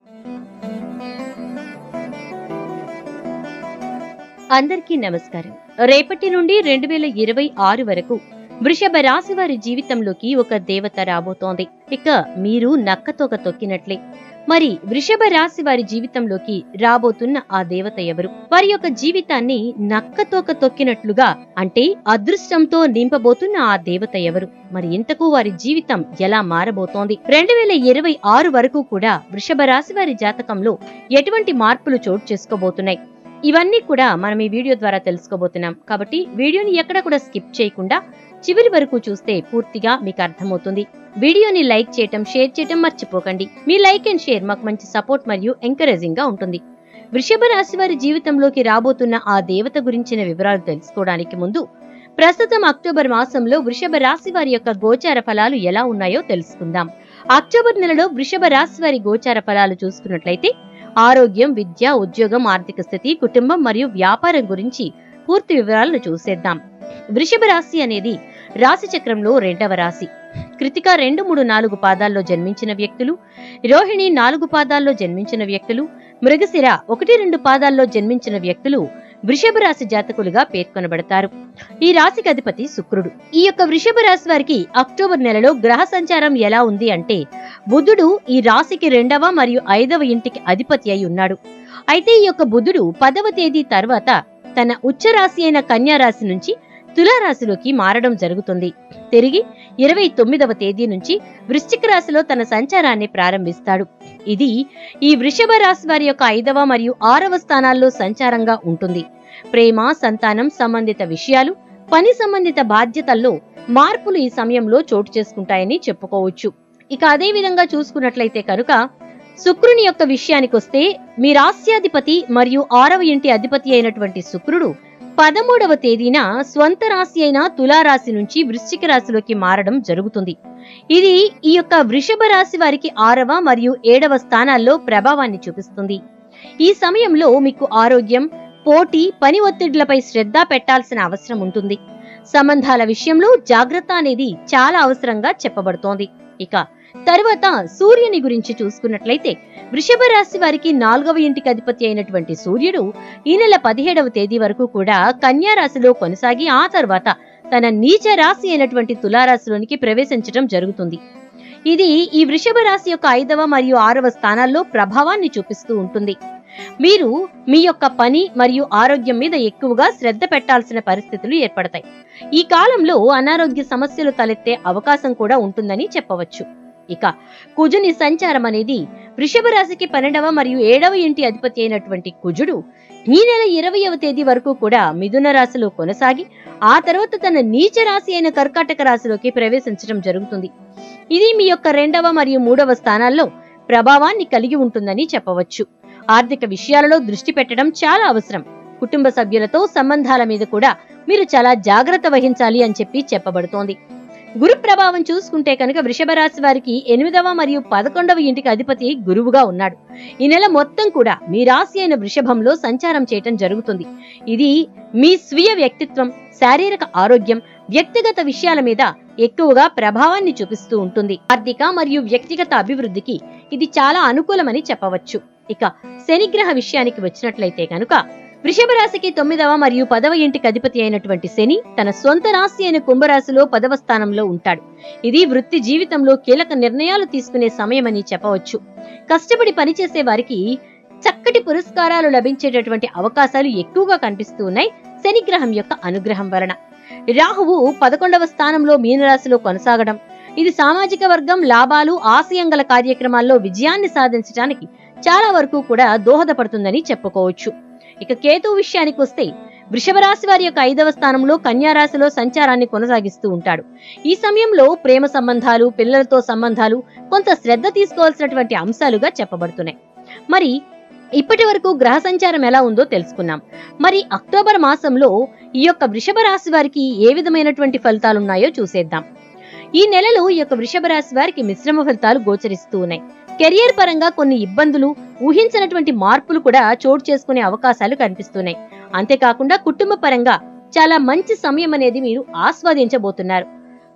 అందరికీ నమస్కారం రేపటి నుండి రెండు వేల ఇరవై ఆరు వరకు వృషభ రాశి వారి జీవితంలోకి ఒక దేవత రాబోతోంది ఇక మీరు నక్కతోక తొక్కినట్లే మరి వృషభ రాశి వారి జీవితంలోకి రాబోతున్న ఆ దేవత ఎవరు వారి యొక్క జీవితాన్ని నక్కతోక తొక్కినట్లుగా అంటే అదృష్టంతో నింపబోతున్న ఆ దేవత ఎవరు మరి ఇంతకు వారి జీవితం ఎలా మారబోతోంది రెండు వేల ఇరవై ఆరు వరకు కూడా వృషభ రాశి వారి జాతకంలో ఎటువంటి మార్పులు చోటు చేసుకోబోతున్నాయి ఇవన్నీ కూడా మనం ఈ వీడియో ద్వారా తెలుసుకోబోతున్నాం కాబట్టి వీడియోని ఎక్కడ కూడా స్కిప్ చేయకుండా చివరి వరకు చూస్తే పూర్తిగా మీకు అర్థమవుతుంది వీడియోని లైక్ చేయటం షేర్ చేయటం మర్చిపోకండి మీ లైక్ అండ్ షేర్ మాకు మంచి సపోర్ట్ మరియు ఎంకరేజింగ్ గా ఉంటుంది వృషభ రాశి వారి జీవితంలోకి రాబోతున్న ఆ దేవత గురించిన వివరాలు తెలుసుకోవడానికి ముందు ప్రస్తుతం అక్టోబర్ మాసంలో వృషభ రాశి వారి యొక్క గోచార ఫలాలు ఎలా ఉన్నాయో తెలుసుకుందాం అక్టోబర్ నెలలో వృషభ రాశి వారి గోచార ఫలాలు చూసుకున్నట్లయితే ఆరోగ్యం విద్య ఉద్యోగం ఆర్థిక స్థితి కుటుంబం మరియు వ్యాపారం గురించి పూర్తి వివరాలను చూసేద్దాం వృషభ రాశి అనేది రాశి చక్రంలో రెండవ రాశి కృతిక రెండు మూడు నాలుగు పాదాల్లో జన్మించిన వ్యక్తులు రోహిణి నాలుగు పాదాల్లో జన్మించిన వ్యక్తులు మృగశిర ఒకటి రెండు పాదాల్లో జన్మించిన వ్యక్తులు వృషభ రాశి జాతకులుగా పేర్కొనబడతారు ఈ రాశికి అధిపతి శుక్రుడు ఈ యొక్క వృషభ రాశి వారికి అక్టోబర్ నెలలో గ్రహ సంచారం ఎలా ఉంది అంటే బుధుడు ఈ రాశికి రెండవ మరియు ఐదవ ఇంటికి అధిపతి అయి ఉన్నాడు అయితే ఈ యొక్క బుధుడు పదవ తేదీ తర్వాత తన ఉచ్చ రాశి అయిన కన్యా రాశి నుంచి తులారాశిలోకి మారడం జరుగుతుంది తిరిగి ఇరవై తొమ్మిదవ తేదీ నుంచి వృశ్చిక రాశిలో తన సంచారాన్ని ప్రారంభిస్తాడు ఇది ఈ వృషభ రాశి వారి యొక్క ఐదవ మరియు ఆరవ స్థానాల్లో సంచారంగా ఉంటుంది ప్రేమ సంతానం సంబంధిత విషయాలు పని సంబంధిత బాధ్యతల్లో మార్పులు ఈ సమయంలో చోటు చేసుకుంటాయని చెప్పుకోవచ్చు ఇక అదే విధంగా చూసుకున్నట్లయితే కనుక శుక్రుని యొక్క విషయానికొస్తే మీ రాస్యాధిపతి మరియు ఆరవ ఇంటి అధిపతి అయినటువంటి శుక్రుడు పదమూడవ తేదీన స్వంత రాశి అయిన తులారాశి నుంచి వృశ్చిక రాశిలోకి మారడం జరుగుతుంది ఇది ఈ యొక్క వృషభ రాశి వారికి ఆరవ మరియు ఏడవ స్థానాల్లో ప్రభావాన్ని చూపిస్తుంది ఈ సమయంలో మీకు ఆరోగ్యం పోటీ పని ఒత్తిడిలపై శ్రద్ధ పెట్టాల్సిన అవసరం ఉంటుంది సంబంధాల విషయంలో జాగ్రత్త అనేది చాలా అవసరంగా చెప్పబడుతోంది ఇక తరువాత సూర్యుని గురించి చూసుకున్నట్లయితే వృషభ రాశి వారికి నాలుగవ ఇంటికి అధిపతి అయినటువంటి సూర్యుడు ఈ నెల పదిహేడవ తేదీ వరకు కూడా కన్యా రాశిలో కొనసాగి ఆ తర్వాత తన నీచ రాశి అయినటువంటి తులారాశిలోనికి ప్రవేశించడం జరుగుతుంది ఇది ఈ వృషభ రాశి యొక్క ఐదవ మరియు ఆరవ స్థానాల్లో ప్రభావాన్ని చూపిస్తూ ఉంటుంది మీరు మీ యొక్క పని మరియు ఆరోగ్యం మీద ఎక్కువగా శ్రద్ధ పెట్టాల్సిన పరిస్థితులు ఏర్పడతాయి ఈ కాలంలో అనారోగ్య సమస్యలు తలెత్తే అవకాశం కూడా ఉంటుందని చెప్పవచ్చు ఇక కుజుని సంచారం అనేది వృషభ రాశికి పన్నెండవ మరియు ఏడవ ఇంటి అధిపతి అయినటువంటి కుజుడు ఈ నెల ఇరవయవ తేదీ వరకు కూడా మిథున రాశిలో కొనసాగి ఆ తర్వాత తన నీచ రాశి అయిన కర్కాటక రాశిలోకి ప్రవేశించడం జరుగుతుంది ఇది మీ యొక్క రెండవ మరియు మూడవ స్థానాల్లో ప్రభావాన్ని కలిగి ఉంటుందని చెప్పవచ్చు ఆర్థిక విషయాలలో దృష్టి పెట్టడం చాలా అవసరం కుటుంబ సభ్యులతో సంబంధాల మీద కూడా మీరు చాలా జాగ్రత్త వహించాలి అని చెప్పి చెప్పబడుతోంది గురు ప్రభావం చూసుకుంటే కనుక వృషభ రాశి వారికి ఎనిమిదవ మరియు పదకొండవ ఇంటికి అధిపతి గురువుగా ఉన్నాడు ఈ నెల మొత్తం కూడా మీ రాశి అయిన వృషభంలో సంచారం చేయటం జరుగుతుంది ఇది మీ స్వీయ వ్యక్తిత్వం శారీరక ఆరోగ్యం వ్యక్తిగత విషయాల మీద ఎక్కువగా ప్రభావాన్ని చూపిస్తూ ఉంటుంది ఆర్థిక మరియు వ్యక్తిగత అభివృద్ధికి ఇది చాలా అనుకూలమని చెప్పవచ్చు ఇక శనిగ్రహ విషయానికి వచ్చినట్లయితే కనుక వృషభ రాశికి తొమ్మిదవ మరియు పదవ ఇంటికి అధిపతి అయినటువంటి శని తన సొంత రాశి అయిన కుంభరాశిలో పదవ స్థానంలో ఉంటాడు ఇది వృత్తి జీవితంలో కీలక నిర్ణయాలు తీసుకునే సమయమని చెప్పవచ్చు కష్టపడి పనిచేసే వారికి చక్కటి పురస్కారాలు లభించేటటువంటి అవకాశాలు ఎక్కువగా కనిపిస్తూ ఉన్నాయి శనిగ్రహం యొక్క అనుగ్రహం వలన రాహువు పదకొండవ స్థానంలో మీనరాశిలో కొనసాగడం ఇది సామాజిక వర్గం లాభాలు ఆశయం గల కార్యక్రమాల్లో విజయాన్ని సాధించడానికి చాలా వరకు కూడా దోహదపడుతుందని చెప్పుకోవచ్చు ఇక కేతు విషయానికి వస్తే వృషభ రాశి వారి యొక్క ఐదవ స్థానంలో కన్యా రాశిలో సంచారాన్ని కొనసాగిస్తూ ఉంటాడు ఈ సమయంలో ప్రేమ సంబంధాలు పిల్లలతో సంబంధాలు కొంత శ్రద్ధ తీసుకోవాల్సినటువంటి అంశాలుగా చెప్పబడుతున్నాయి మరి ఇప్పటి వరకు గ్రహ సంచారం ఎలా ఉందో తెలుసుకున్నాం మరి అక్టోబర్ మాసంలో ఈ యొక్క వృషభ రాశి వారికి ఏ విధమైనటువంటి ఫలితాలు ఉన్నాయో చూసేద్దాం ఈ నెలలో ఈ యొక్క వృషభ రాశి వారికి మిశ్రమ ఫలితాలు గోచరిస్తూ ఉన్నాయి కెరియర్ పరంగా కొన్ని ఇబ్బందులు ఊహించినటువంటి మార్పులు కూడా చోటు చేసుకునే అవకాశాలు కనిపిస్తున్నాయి అంతేకాకుండా కుటుంబ పరంగా చాలా మంచి సమయం అనేది మీరు ఆస్వాదించబోతున్నారు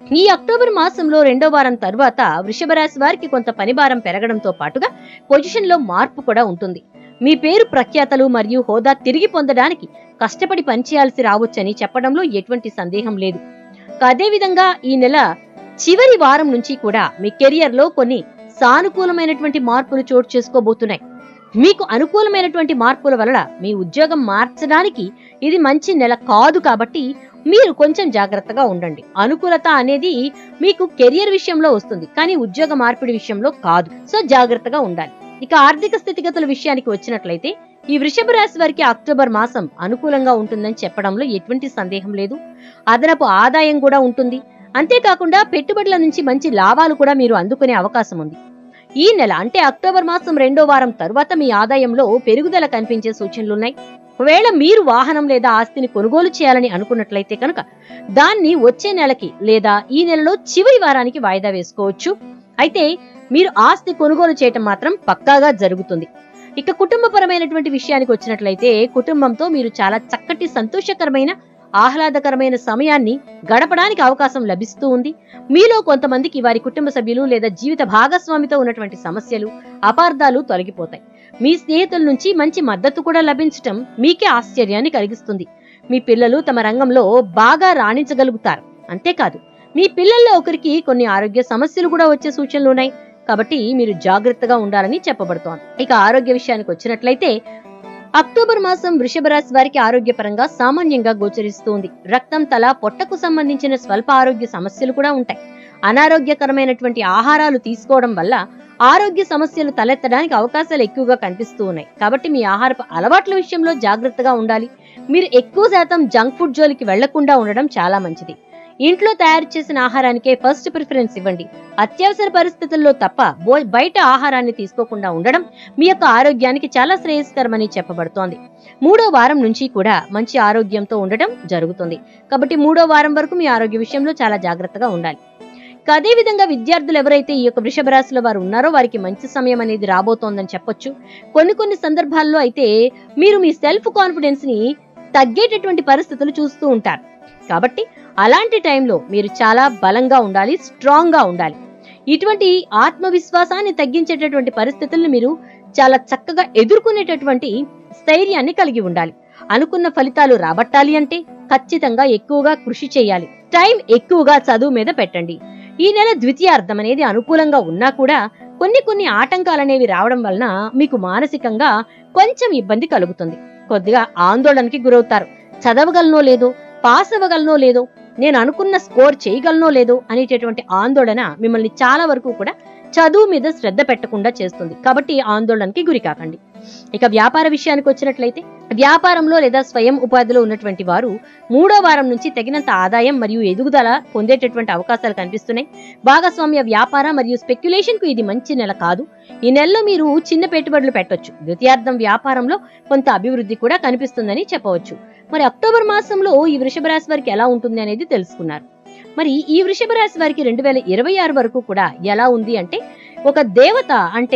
ఈ అక్టోబర్ మాసంలో రెండో వారం తరువాత వృషభ రాశి వారికి కొంత పని భారం పెరగడంతో పాటుగా పొజిషన్ లో మార్పు కూడా ఉంటుంది మీ పేరు ప్రఖ్యాతలు మరియు హోదా తిరిగి పొందడానికి కష్టపడి పనిచేయాల్సి రావచ్చని చెప్పడంలో ఎటువంటి సందేహం లేదు అదేవిధంగా ఈ నెల చివరి వారం నుంచి కూడా మీ కెరియర్ లో కొన్ని సానుకూలమైనటువంటి మార్పులు చోటు చేసుకోబోతున్నాయి మీకు అనుకూలమైనటువంటి మార్పుల వలన మీ ఉద్యోగం మార్చడానికి ఇది మంచి నెల కాదు కాబట్టి మీరు కొంచెం జాగ్రత్తగా ఉండండి అనుకూలత అనేది మీకు కెరియర్ విషయంలో వస్తుంది కానీ ఉద్యోగ మార్పిడి విషయంలో కాదు సో జాగ్రత్తగా ఉండాలి ఇక ఆర్థిక స్థితిగతుల విషయానికి వచ్చినట్లయితే ఈ వృషభ రాశి వారికి అక్టోబర్ మాసం అనుకూలంగా ఉంటుందని చెప్పడంలో ఎటువంటి సందేహం లేదు అదనపు ఆదాయం కూడా ఉంటుంది అంతేకాకుండా పెట్టుబడుల నుంచి మంచి లాభాలు కూడా మీరు అందుకునే అవకాశం ఉంది ఈ నెల అంటే అక్టోబర్ మాసం రెండో వారం తరువాత మీ ఆదాయంలో పెరుగుదల కనిపించే సూచనలున్నాయి ఒకవేళ మీరు వాహనం లేదా ఆస్తిని కొనుగోలు చేయాలని అనుకున్నట్లయితే కనుక దాన్ని వచ్చే నెలకి లేదా ఈ నెలలో చివరి వారానికి వాయిదా వేసుకోవచ్చు అయితే మీరు ఆస్తి కొనుగోలు చేయటం మాత్రం పక్కాగా జరుగుతుంది ఇక కుటుంబపరమైనటువంటి విషయానికి వచ్చినట్లయితే కుటుంబంతో మీరు చాలా చక్కటి సంతోషకరమైన ఆహ్లాదకరమైన సమయాన్ని గడపడానికి అవకాశం లభిస్తూ ఉంది మీలో కొంతమందికి వారి కుటుంబ సభ్యులు లేదా జీవిత భాగస్వామితో ఉన్నటువంటి సమస్యలు అపార్థాలు తొలగిపోతాయి మీ స్నేహితుల నుంచి మంచి మద్దతు కూడా లభించటం మీకే ఆశ్చర్యాన్ని కలిగిస్తుంది మీ పిల్లలు తమ రంగంలో బాగా రాణించగలుగుతారు అంతేకాదు మీ పిల్లల్లో ఒకరికి కొన్ని ఆరోగ్య సమస్యలు కూడా వచ్చే సూచనలు ఉన్నాయి కాబట్టి మీరు జాగ్రత్తగా ఉండాలని చెప్పబడుతోంది ఇక ఆరోగ్య విషయానికి వచ్చినట్లయితే అక్టోబర్ మాసం వృషభ రాశి వారికి ఆరోగ్యపరంగా సామాన్యంగా గోచరిస్తుంది రక్తం తల పొట్టకు సంబంధించిన స్వల్ప ఆరోగ్య సమస్యలు కూడా ఉంటాయి అనారోగ్యకరమైనటువంటి ఆహారాలు తీసుకోవడం వల్ల ఆరోగ్య సమస్యలు తలెత్తడానికి అవకాశాలు ఎక్కువగా కనిపిస్తూ ఉన్నాయి కాబట్టి మీ ఆహారపు అలవాట్ల విషయంలో జాగ్రత్తగా ఉండాలి మీరు ఎక్కువ శాతం జంక్ ఫుడ్ జోలికి వెళ్లకుండా ఉండడం చాలా మంచిది ఇంట్లో తయారు చేసిన ఆహారానికే ఫస్ట్ ప్రిఫరెన్స్ ఇవ్వండి అత్యవసర పరిస్థితుల్లో తప్ప బో- బయట ఆహారాన్ని తీసుకోకుండా ఉండడం మీ యొక్క ఆరోగ్యానికి చాలా శ్రేయస్కరమని చెప్పబడుతోంది మూడో వారం నుంచి కూడా మంచి ఆరోగ్యంతో ఉండటం జరుగుతుంది కాబట్టి మూడో వారం వరకు మీ ఆరోగ్య విషయంలో చాలా జాగ్రత్తగా ఉండాలి ఇక అదే విధంగా విద్యార్థులు ఎవరైతే ఈ యొక్క వృషభ రాశిలో వారు ఉన్నారో వారికి మంచి సమయం అనేది రాబోతోందని చెప్పొచ్చు కొన్ని కొన్ని సందర్భాల్లో అయితే మీరు మీ సెల్ఫ్ కాన్ఫిడెన్స్ ని తగ్గేటటువంటి పరిస్థితులు చూస్తూ ఉంటారు కాబట్టి అలాంటి టైంలో మీరు చాలా బలంగా ఉండాలి స్ట్రాంగ్ గా ఉండాలి ఇటువంటి ఆత్మవిశ్వాసాన్ని తగ్గించేటటువంటి పరిస్థితులను మీరు చాలా చక్కగా ఎదుర్కొనేటటువంటి స్థైర్యాన్ని కలిగి ఉండాలి అనుకున్న ఫలితాలు రాబట్టాలి అంటే ఖచ్చితంగా ఎక్కువగా కృషి చేయాలి టైం ఎక్కువగా చదువు మీద పెట్టండి ఈ నెల ద్వితీయార్థం అనేది అనుకూలంగా ఉన్నా కూడా కొన్ని కొన్ని ఆటంకాలు అనేవి రావడం వలన మీకు మానసికంగా కొంచెం ఇబ్బంది కలుగుతుంది కొద్దిగా ఆందోళనకి గురవుతారు చదవగలనో లేదో పాస్ అవ్వగలనో లేదో నేను అనుకున్న స్కోర్ చేయగలనో లేదో అనేటటువంటి ఆందోళన మిమ్మల్ని చాలా వరకు కూడా చదువు మీద శ్రద్ధ పెట్టకుండా చేస్తుంది కాబట్టి ఆందోళనకి గురి కాకండి ఇక వ్యాపార విషయానికి వచ్చినట్లయితే వ్యాపారంలో లేదా స్వయం ఉపాధిలో ఉన్నటువంటి వారు మూడో వారం నుంచి తగినంత ఆదాయం మరియు ఎదుగుదల పొందేటటువంటి అవకాశాలు కనిపిస్తున్నాయి భాగస్వామ్య వ్యాపార మరియు స్పెక్యులేషన్ కు ఇది మంచి నెల కాదు ఈ నెలలో మీరు చిన్న పెట్టుబడులు పెట్టొచ్చు ద్వితీయార్థం వ్యాపారంలో కొంత అభివృద్ధి కూడా కనిపిస్తుందని చెప్పవచ్చు మరి అక్టోబర్ మాసంలో ఈ వృషభ రాశి వారికి ఎలా ఉంటుంది అనేది తెలుసుకున్నారు మరి ఈ వృషభ రాశి వారికి రెండు వేల ఇరవై ఆరు వరకు కూడా ఎలా ఉంది అంటే ఒక దేవత అంటే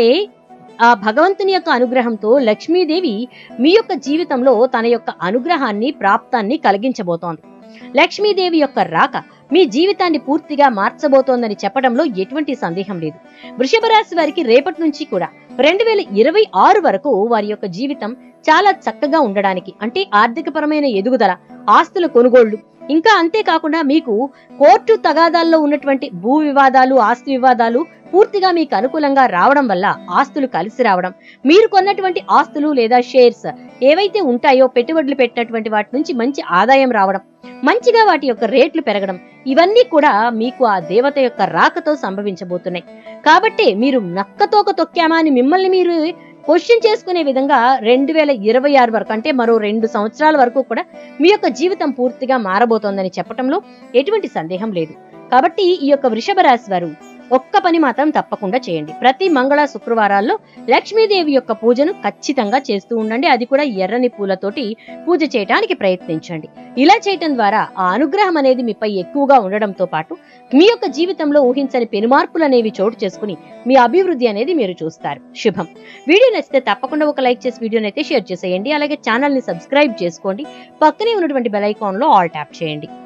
ఆ భగవంతుని యొక్క అనుగ్రహంతో లక్ష్మీదేవి మీ యొక్క జీవితంలో తన యొక్క అనుగ్రహాన్ని ప్రాప్తాన్ని కలిగించబోతోంది లక్ష్మీదేవి యొక్క రాక మీ జీవితాన్ని పూర్తిగా మార్చబోతోందని చెప్పడంలో ఎటువంటి సందేహం లేదు వృషభ రాశి వారికి రేపటి నుంచి కూడా రెండు వేల ఇరవై ఆరు వరకు వారి యొక్క జీవితం చాలా చక్కగా ఉండడానికి అంటే ఆర్థికపరమైన ఎదుగుదల ఆస్తుల కొనుగోళ్లు ఇంకా అంతేకాకుండా మీకు కోర్టు తగాదాల్లో ఉన్నటువంటి భూ వివాదాలు ఆస్తి వివాదాలు పూర్తిగా మీకు అనుకూలంగా రావడం వల్ల ఆస్తులు కలిసి రావడం మీరు కొన్నటువంటి ఆస్తులు లేదా షేర్స్ ఏవైతే ఉంటాయో పెట్టుబడులు పెట్టినటువంటి వాటి నుంచి మంచి ఆదాయం రావడం మంచిగా వాటి యొక్క రేట్లు పెరగడం ఇవన్నీ కూడా మీకు ఆ దేవత యొక్క రాకతో సంభవించబోతున్నాయి కాబట్టి మీరు నక్కతోక తొక్కామా అని మిమ్మల్ని మీరు క్వశ్చన్ చేసుకునే విధంగా రెండు వేల ఇరవై ఆరు వరకు అంటే మరో రెండు సంవత్సరాల వరకు కూడా మీ యొక్క జీవితం పూర్తిగా మారబోతోందని చెప్పటంలో ఎటువంటి సందేహం లేదు కాబట్టి ఈ యొక్క వృషభ రాశి వారు ఒక్క పని మాత్రం తప్పకుండా చేయండి ప్రతి మంగళ శుక్రవారాల్లో లక్ష్మీదేవి యొక్క పూజను ఖచ్చితంగా చేస్తూ ఉండండి అది కూడా ఎర్రని పూలతోటి పూజ చేయడానికి ప్రయత్నించండి ఇలా చేయటం ద్వారా ఆ అనుగ్రహం అనేది మీపై ఎక్కువగా ఉండడంతో పాటు మీ యొక్క జీవితంలో ఊహించని పెనుమార్పులు అనేవి చోటు చేసుకుని మీ అభివృద్ధి అనేది మీరు చూస్తారు శుభం వీడియో నచ్చితే తప్పకుండా ఒక లైక్ చేసి వీడియోని అయితే షేర్ చేసేయండి అలాగే ఛానల్ ని సబ్స్క్రైబ్ చేసుకోండి పక్కనే ఉన్నటువంటి బెల్ ఐకాన్ లో ఆల్ ట్యాప్ చేయండి